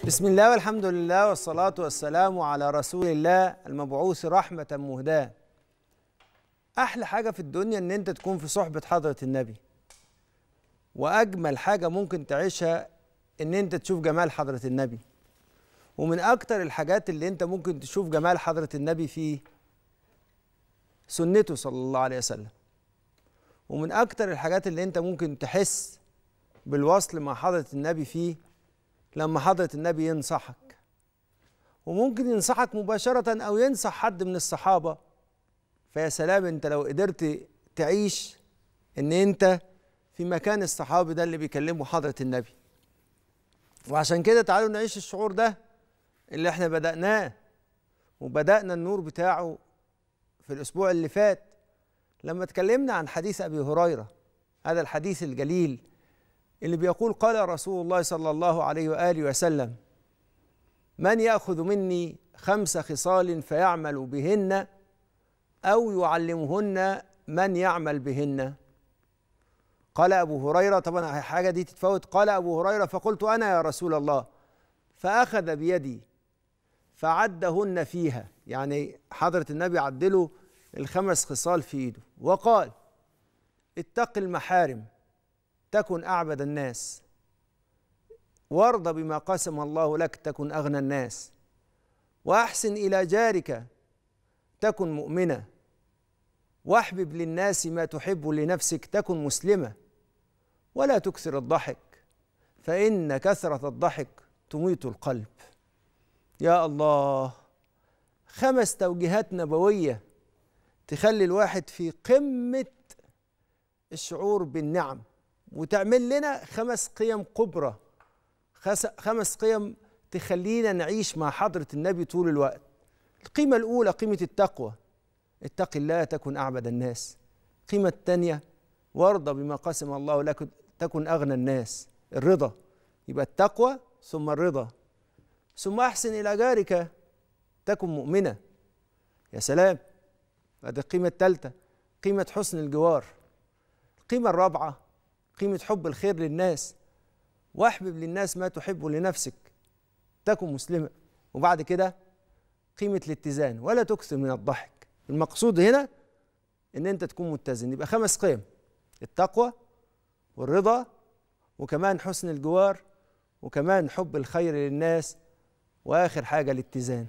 بسم الله والحمد لله والصلاة والسلام على رسول الله المبعوث رحمة مهداة أحلى حاجة في الدنيا إن أنت تكون في صحبة حضرة النبي وأجمل حاجة ممكن تعيشها إن أنت تشوف جمال حضرة النبي ومن أكتر الحاجات اللي أنت ممكن تشوف جمال حضرة النبي فيه سنته صلى الله عليه وسلم ومن أكتر الحاجات اللي أنت ممكن تحس بالوصل مع حضرة النبي فيه لما حضرة النبي ينصحك وممكن ينصحك مباشرة أو ينصح حد من الصحابة فيا سلام أنت لو قدرت تعيش إن أنت في مكان الصحابي ده اللي بيكلمه حضرة النبي وعشان كده تعالوا نعيش الشعور ده اللي احنا بدأناه وبدأنا النور بتاعه في الأسبوع اللي فات لما اتكلمنا عن حديث أبي هريرة هذا الحديث الجليل اللي بيقول قال رسول الله صلى الله عليه واله وسلم من ياخذ مني خمس خصال فيعمل بهن او يعلمهن من يعمل بهن قال ابو هريره طبعا الحاجه دي تتفوت قال ابو هريره فقلت انا يا رسول الله فاخذ بيدي فعدهن فيها يعني حضره النبي عدله الخمس خصال في ايده وقال اتق المحارم تكن أعبد الناس وارض بما قسم الله لك تكن أغنى الناس وأحسن إلى جارك تكن مؤمنة واحبب للناس ما تحب لنفسك تكن مسلمة ولا تكثر الضحك فإن كثرة الضحك تميت القلب يا الله خمس توجيهات نبوية تخلي الواحد في قمة الشعور بالنعم وتعمل لنا خمس قيم كبرى خمس قيم تخلينا نعيش مع حضرة النبي طول الوقت القيمة الأولى قيمة التقوى اتق الله تكن أعبد الناس القيمة الثانية وارضى بما قسم الله لك تكن أغنى الناس الرضا يبقى التقوى ثم الرضا ثم أحسن إلى جارك تكن مؤمنة يا سلام هذه القيمة الثالثة قيمة حسن الجوار القيمة الرابعة قيمة حب الخير للناس واحبب للناس ما تحب لنفسك تكن مسلمة وبعد كده قيمة الاتزان ولا تكثر من الضحك المقصود هنا ان انت تكون متزن يبقى خمس قيم التقوى والرضا وكمان حسن الجوار وكمان حب الخير للناس واخر حاجة الاتزان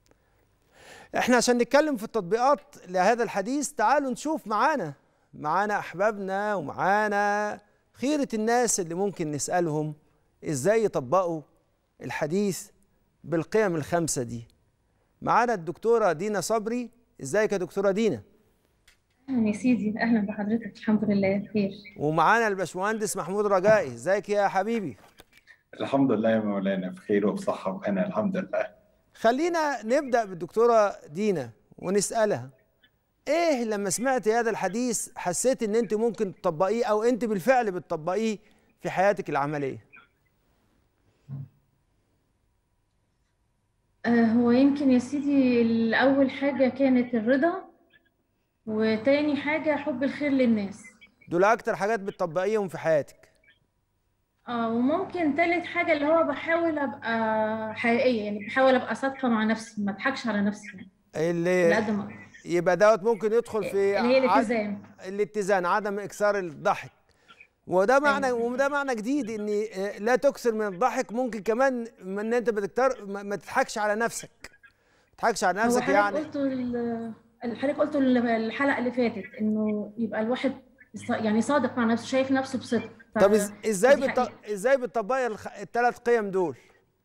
احنا عشان نتكلم في التطبيقات لهذا الحديث تعالوا نشوف معانا معانا احبابنا ومعانا خيرة الناس اللي ممكن نسألهم ازاي يطبقوا الحديث بالقيم الخمسة دي معانا الدكتورة دينا صبري ازيك يا دكتورة دينا اهلا يا سيدي اهلا بحضرتك الحمد لله بخير ومعانا الباشمهندس محمود رجائي ازيك يا حبيبي الحمد لله يا مولانا بخير وبصحة وأنا الحمد لله خلينا نبدأ بالدكتورة دينا ونسألها ايه لما سمعت هذا الحديث حسيت ان انت ممكن تطبقيه او انت بالفعل بتطبقيه في حياتك العمليه آه هو يمكن يا سيدي الأول حاجة كانت الرضا وتاني حاجة حب الخير للناس دول اكتر حاجات بتطبقيهم في حياتك اه وممكن تالت حاجة اللي هو بحاول أبقى حقيقية يعني بحاول أبقى صادقة مع نفسي ما أضحكش على نفسي يعني اللي على قد ما أقدر يبقى دوت ممكن يدخل في اللي هي عد- الالتزام الاتزان عدم اكثار الضحك وده معنى أيوة. وده معنى جديد ان آه، لا تكثر من الضحك ممكن كمان من ان انت بتكتر ما ما تضحكش على نفسك ما تضحكش على هو نفسك حضرتك يعني قلته ال- حضرتك قلته ال- الحلقة اللي فاتت إنه يبقى الواحد ص- يعني صادق مع نفسه شايف نفسه بصدق ف- طب إز- ازاي فدي بت... حقيقة. ازاي بتطبقي الثلاث قيم دول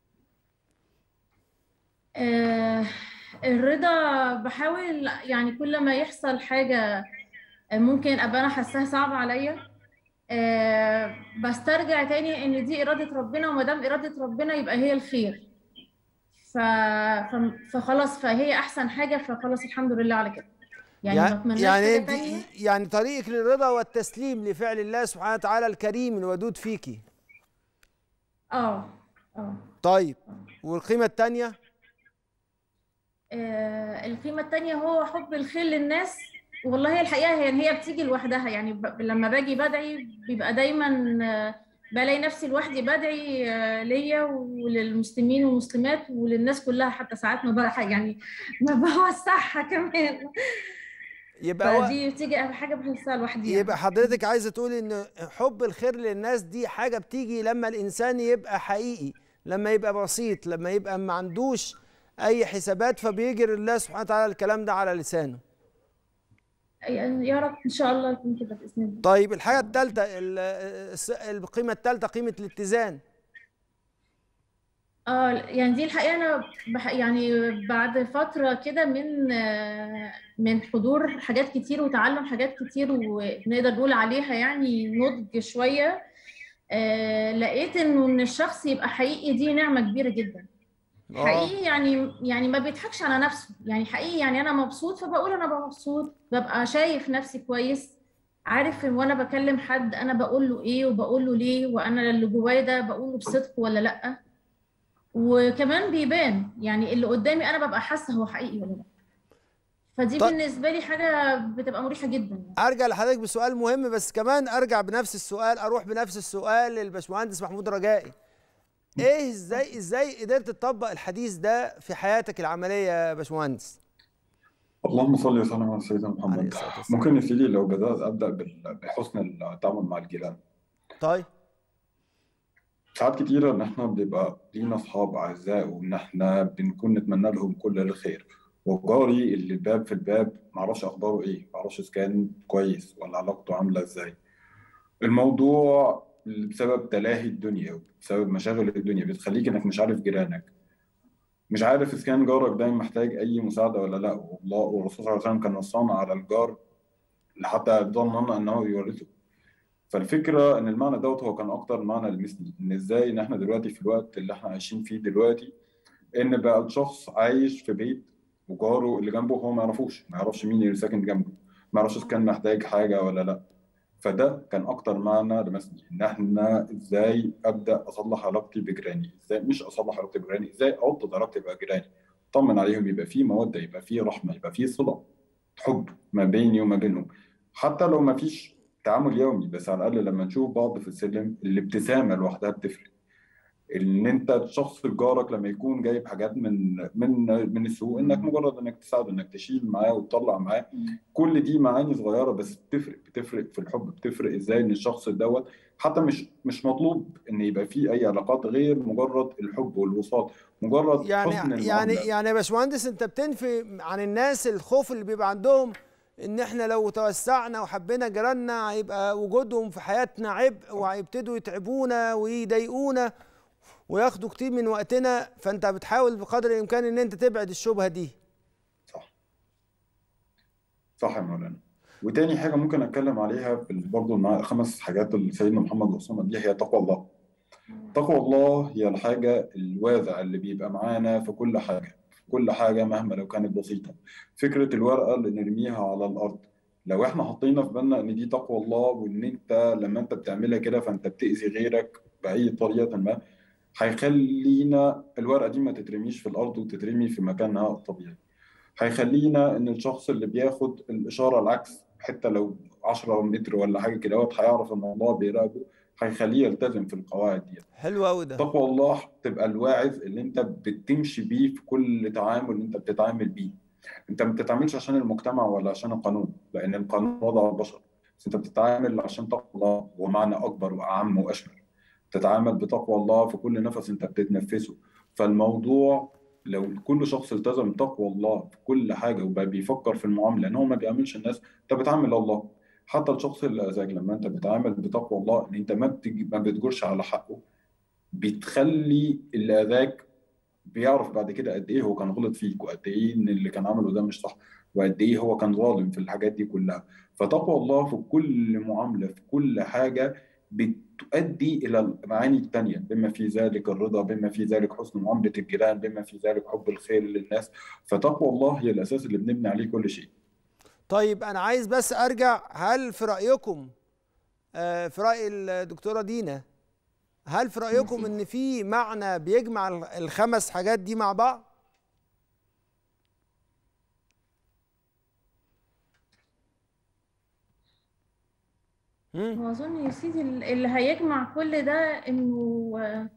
آه، الرضا بحاول يعني كل ما يحصل حاجة ممكن أبقى أنا حاساها صعبة عليا آه، بسترجع تاني إن دي إرادة ربنا وما دام إرادة ربنا يبقى هي الخير ف... ف... فخلاص فهي أحسن حاجة فخلاص الحمد لله على كده يعني ما يعني أتمناش يعني حاجة انت تانية يعني طريقك للرضا والتسليم لفعل الله سبحانه وتعالى الكريم الودود فيكي اه اه طيب والقيمة الثانية آه، القيمة التانية هو حب الخير للناس والله الحقيقة هي هي بتيجي لوحدها يعني ب... لما باجي بدعي بيبقى دايما آه، بلاقي نفسي لوحدي بدعي آه، ليا وللمسلمين والمسلمات وللناس كلها حتى ساعات ما بقى يعني ما بوسعها كمان يبقى هو فدي بتيجي حاجه بحسها لوحدي يعني. يبقى حضرتك عايزه تقولي ان حب الخير للناس دي حاجه بتيجي لما الانسان يبقى حقيقي لما يبقى بسيط لما يبقى ما عندوش اي حسابات فبيجري الله سبحانه وتعالى الكلام ده على لسانه يعني يا رب ان شاء الله يكون كده باذن الله طيب الحاجه الثالثه القيمه الثالثه قيمه الاتزان اه يعني دي الحقيقه انا بح يعني بعد فتره كده من آه، من حضور حاجات كتير وتعلم حاجات كتير ونقدر نقول عليها يعني نضج شويه آه، لقيت انه ان الشخص يبقى حقيقي دي نعمه كبيره جدا آه. حقيقي يعني يعني ما بيضحكش على نفسه يعني حقيقي يعني انا مبسوط فبقول انا ببقى مبسوط ببقى شايف نفسي كويس عارف إن وانا بكلم حد انا بقول له ايه وبقول له ليه وانا اللي جوايا ده بقوله بصدق ولا لا وكمان بيبان يعني اللي قدامي انا ببقى حاسه هو حقيقي ولا لا فدي طيب. بالنسبه لي حاجه بتبقى مريحه جدا يعني. ارجع لحضرتك بسؤال مهم بس كمان ارجع بنفس السؤال اروح بنفس السؤال للباشمهندس محمود رجائي ايه ازاي ازاي قدرت تطبق الحديث ده في حياتك العمليه يا باشمهندس اللهم صل وسلم على سيدنا عليه محمد الصلاة والسلام. ممكن يا سيدي لو بدأت أبدأ بال- بحسن التعامل مع الجيران طيب ساعات كتيرة إن إحنا بنبقى لينا أصحاب أعزاء وإن إحنا بنكون نتمنى لهم كل الخير وجاري اللي الباب في الباب معرفش أخباره إيه معرفش إذا كان كويس ولا علاقته عاملة إزاي الموضوع بسبب تلاهي الدنيا وبسبب مشاغل الدنيا بتخليك إنك مش عارف جيرانك مش عارف إذا كان جارك ده محتاج أي مساعدة ولا لأ والله والرسول صلى الله عليه وسلم كان وصانا على الجار حتى ظننا أنه يورثه فالفكرة إن المعنى دوت هو كان أكتر معنى المثلي إن إزاي إن إحنا دلوقتي في الوقت اللي إحنا عايشين فيه دلوقتي إن بقى الشخص عايش في بيت وجاره اللي جنبه هو ما يعرفوش ما يعرفش مين اللي ساكن جنبه ما يعرفش إذا كان محتاج حاجة ولا لأ فده كان أكتر معنى لمثلي إن إحنا إزاي أبدأ أصلح علاقتي بجيراني إزاي مش أصلح علاقتي بجيراني إزاي أوطد علاقتي بجيراني أطمن عليهم يبقى فيه مودة يبقى فيه رحمة يبقى فيه صلة حب ما بيني وما بينهم حتى لو ما فيش تعامل يومي بس على الاقل لما نشوف بعض في السلم الابتسامه لوحدها بتفرق ان انت شخص جارك لما يكون جايب حاجات من من من السوق انك مجرد انك تساعده انك تشيل معاه وتطلع معاه كل دي معاني صغيره بس بتفرق بتفرق في الحب بتفرق ازاي ان الشخص دوت حتى مش مش مطلوب ان يبقى فيه اي علاقات غير مجرد الحب والوصال مجرد حسن يعني يعني المعامله يعني يا باشمهندس انت بتنفي عن الناس الخوف اللي بيبقى عندهم ان احنا لو توسعنا وحبينا جيراننا هيبقى وجودهم في حياتنا عبء وهيبتدوا يتعبونا ويضايقونا وياخدوا كتير من وقتنا فانت بتحاول بقدر الامكان ان انت تبعد الشبهه دي صح صح يا مولانا وتاني حاجة ممكن أتكلم عليها في ال- برضه مع خمس حاجات اللي سيدنا محمد وصلنا بيها هي تقوى الله. تقوى الله هي الحاجة الوازع اللي بيبقى معانا في كل حاجة، في كل حاجة مهما لو كانت بسيطة. فكرة الورقة اللي نرميها على الأرض، لو إحنا حطينا في بالنا إن دي تقوى الله وإن أنت لما أنت بتعملها كده فأنت بتأذي غيرك بأي طريقة ما، هيخلينا الورقة دي ما تترميش في الأرض وتترمي في مكانها الطبيعي. هيخلينا ان الشخص اللي بياخد الاشاره العكس حتى لو 10 متر ولا حاجه كده دوت هيعرف ان الله بيراقبه هيخليه يلتزم في القواعد دي حلو قوي ده تقوى الله تبقى الواعظ اللي انت بتمشي بيه في كل تعامل انت بتتعامل بيه انت ما بتتعاملش عشان المجتمع ولا عشان القانون لان القانون وضع البشر بس انت بتتعامل عشان تقوى الله ومعنى اكبر واعم واشمل تتعامل بتقوى الله في كل نفس انت بتتنفسه فالموضوع لو كل شخص التزم تقوى الله في كل حاجه وبقى بيفكر في المعامله ان هو ما بيعملش الناس انت بتعامل الله حتى الشخص اللي اذاك لما انت بتعامل بتقوى الله ان انت ما بتج... ما بتجرش على حقه بتخلي اللي اذاك بيعرف بعد كده قد ايه هو كان غلط فيك وقد ايه ان اللي كان عمله ده مش صح وقد ايه هو كان ظالم في الحاجات دي كلها فتقوى الله في كل معامله في كل حاجه بتؤدي الى المعاني التانية بما في ذلك الرضا بما في ذلك حسن معامله الجيران بما في ذلك حب الخير للناس فتقوى الله هي الاساس اللي بنبني عليه كل شيء طيب انا عايز بس ارجع هل في رايكم آه، في راي الدكتوره دينا هل في رايكم ان في معنى بيجمع ال- الخمس حاجات دي مع بعض هم؟ مم. واظن يا سيدي اللي هيجمع كل ده انه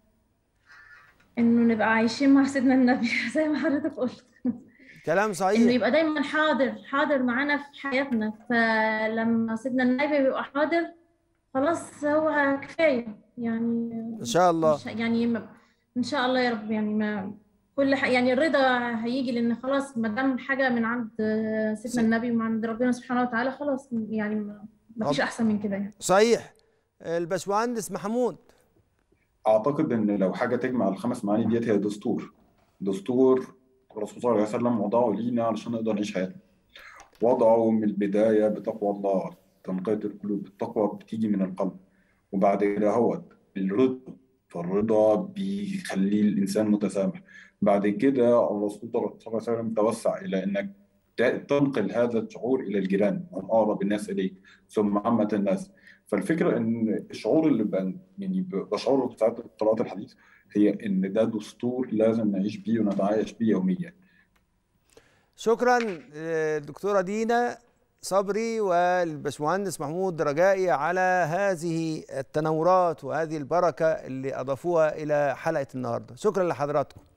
انه نبقى عايشين مع سيدنا النبي زي ما حضرتك قلت كلام انه صحيح يبقى دايما حاضر حاضر معانا في حياتنا فلما سيدنا النبي بيبقى حاضر خلاص هو كفايه يعني ان شاء الله مش يعني ما ان شاء الله يا رب يعني ما كل ح... يعني الرضا هيجي لان خلاص ما دام حاجه من عند س- سيدنا النبي ومن عند ربنا سبحانه وتعالى خلاص يعني ما ما فيش طب- احسن من كده يعني صحيح الباشمهندس محمود اعتقد ان لو حاجه تجمع الخمس معاني ديت هي دستور دستور الرسول صلى الله عليه وسلم وضعه لينا علشان نقدر نعيش حياتنا وضعه من البدايه بتقوى الله تنقيه القلوب التقوى بتيجي من القلب وبعد كده هو الرضا فالرضا بيخلي الانسان متسامح بعد كده الرسول صلى الله عليه وسلم توسع الى انك ت- تنقل هذا الشعور الى الجيران هم اقرب الناس اليك ثم عامه الناس فالفكره ان الشعور اللي بقى يعني ب- بشعره ساعات في قراءه الحديث هي ان ده دستور لازم نعيش بيه ونتعايش بيه يوميا شكرا آه، الدكتوره دينا صبري والباشمهندس محمود رجائي على هذه التنورات وهذه البركه اللي اضافوها الى حلقه النهارده شكرا لحضراتكم